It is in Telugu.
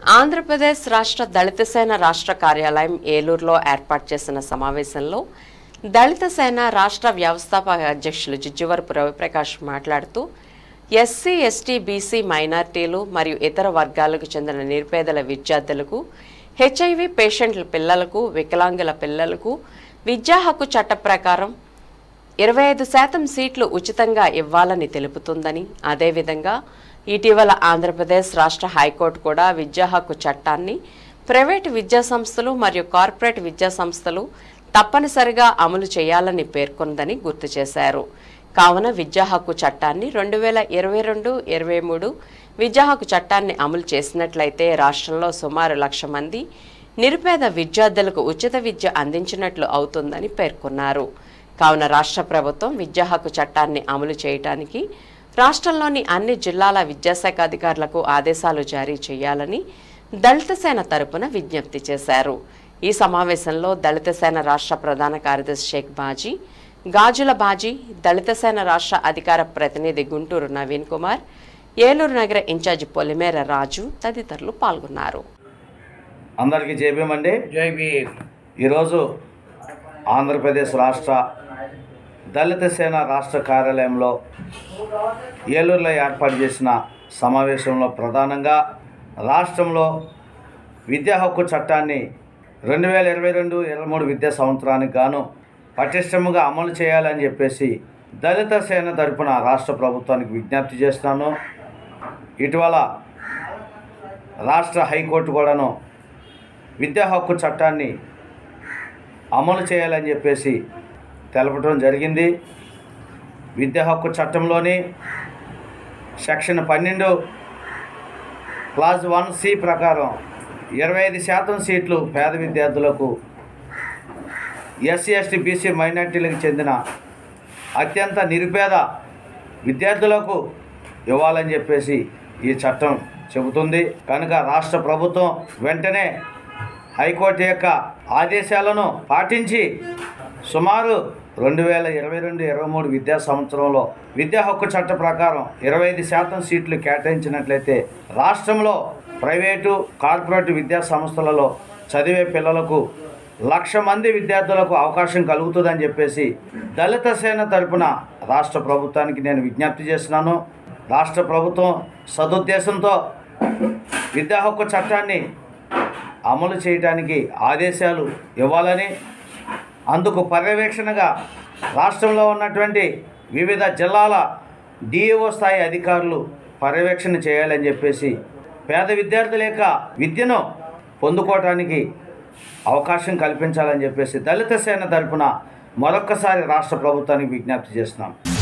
ఆంధ్రప్రదేశ్ రాష్ట్ర దళిత సేన రాష్ట్ర కార్యాలయం ఏలూరులో ఏర్పాటు చేసిన సమావేశంలో దళిత సేన రాష్ట్ర వ్యవస్థాపక అధ్యక్షులు జిజ్జువరపు రవిప్రకాష్ మాట్లాడుతూ ఎస్సీ ఎస్టీ బీసీ మైనార్టీలు మరియు ఇతర వర్గాలకు చెందిన నిరుపేదల విద్యార్థులకు హెచ్ఐవి పేషెంట్ల పిల్లలకు వికలాంగుల పిల్లలకు విద్యా హక్కు చట్ట ప్రకారం ఇరవై ఐదు శాతం సీట్లు ఉచితంగా ఇవ్వాలని తెలుపుతుందని అదేవిధంగా ఇటీవల ఆంధ్రప్రదేశ్ రాష్ట్ర హైకోర్టు కూడా విద్యా హక్కు చట్టాన్ని ప్రైవేటు విద్యా సంస్థలు మరియు కార్పొరేట్ విద్యా సంస్థలు తప్పనిసరిగా అమలు చేయాలని పేర్కొందని గుర్తు చేశారు కావున విద్యా హక్కు చట్టాన్ని రెండు వేల ఇరవై రెండు ఇరవై మూడు విద్యా హక్కు చట్టాన్ని అమలు చేసినట్లయితే రాష్ట్రంలో సుమారు లక్ష మంది నిరుపేద విద్యార్థులకు ఉచిత విద్య అందించినట్లు అవుతుందని పేర్కొన్నారు కావున రాష్ట్ర ప్రభుత్వం విద్యా హక్కు చట్టాన్ని అమలు చేయడానికి రాష్ట్రంలోని అన్ని జిల్లాల విద్యాశాఖ అధికారులకు ఆదేశాలు జారీ చేయాలని దళిత సేన తరపున విజ్ఞప్తి చేశారు ఈ సమావేశంలో దళిత సేన రాష్ట్ర ప్రధాన కార్యదర్శి షేక్ బాజీ గాజుల బాజీ దళిత సేన రాష్ట్ర అధికార ప్రతినిధి గుంటూరు నవీన్ కుమార్ ఏలూరు నగర ఇన్ఛార్జి పొలిమేర రాజు తదితరులు పాల్గొన్నారు అందరికీ జేబీఎం జై భీమ్ ఈరోజు ఆంధ్రప్రదేశ్ రాష్ట్ర దళిత సేన రాష్ట్ర కార్యాలయంలో ఏలూరులో ఏర్పాటు చేసిన సమావేశంలో ప్రధానంగా రాష్ట్రంలో విద్యా హక్కు చట్టాన్ని రెండు వేల ఇరవై రెండు ఇరవై మూడు విద్యా సంవత్సరానికి గాను పటిష్టముగా అమలు చేయాలని చెప్పేసి దళిత సేన తరపున రాష్ట్ర ప్రభుత్వానికి విజ్ఞప్తి చేస్తున్నాను ఇటీవల రాష్ట్ర హైకోర్టు కూడాను విద్యా హక్కు చట్టాన్ని అమలు చేయాలని చెప్పేసి తెలపడం జరిగింది విద్యా హక్కు చట్టంలోని సెక్షన్ పన్నెండు క్లాస్ వన్ సి ప్రకారం ఇరవై ఐదు శాతం సీట్లు పేద విద్యార్థులకు ఎస్సీ ఎస్టీ బీసీ మైనార్టీలకు చెందిన అత్యంత నిరుపేద విద్యార్థులకు ఇవ్వాలని చెప్పేసి ఈ చట్టం చెబుతుంది కనుక రాష్ట్ర ప్రభుత్వం వెంటనే హైకోర్టు యొక్క ఆదేశాలను పాటించి సుమారు రెండు వేల ఇరవై రెండు ఇరవై మూడు విద్యా సంవత్సరంలో విద్యా హక్కు చట్ట ప్రకారం ఇరవై ఐదు శాతం సీట్లు కేటాయించినట్లయితే రాష్ట్రంలో ప్రైవేటు కార్పొరేట్ విద్యా సంస్థలలో చదివే పిల్లలకు లక్ష మంది విద్యార్థులకు అవకాశం కలుగుతుందని చెప్పేసి దళిత సేన తరపున రాష్ట్ర ప్రభుత్వానికి నేను విజ్ఞప్తి చేస్తున్నాను రాష్ట్ర ప్రభుత్వం సదుద్దేశంతో విద్యా హక్కు చట్టాన్ని అమలు చేయడానికి ఆదేశాలు ఇవ్వాలని అందుకు పర్యవేక్షణగా రాష్ట్రంలో ఉన్నటువంటి వివిధ జిల్లాల డిఈఓ స్థాయి అధికారులు పర్యవేక్షణ చేయాలని చెప్పేసి పేద విద్యార్థుల యొక్క విద్యను పొందుకోవటానికి అవకాశం కల్పించాలని చెప్పేసి దళిత సేన తరపున మరొక్కసారి రాష్ట్ర ప్రభుత్వానికి విజ్ఞప్తి చేస్తున్నాం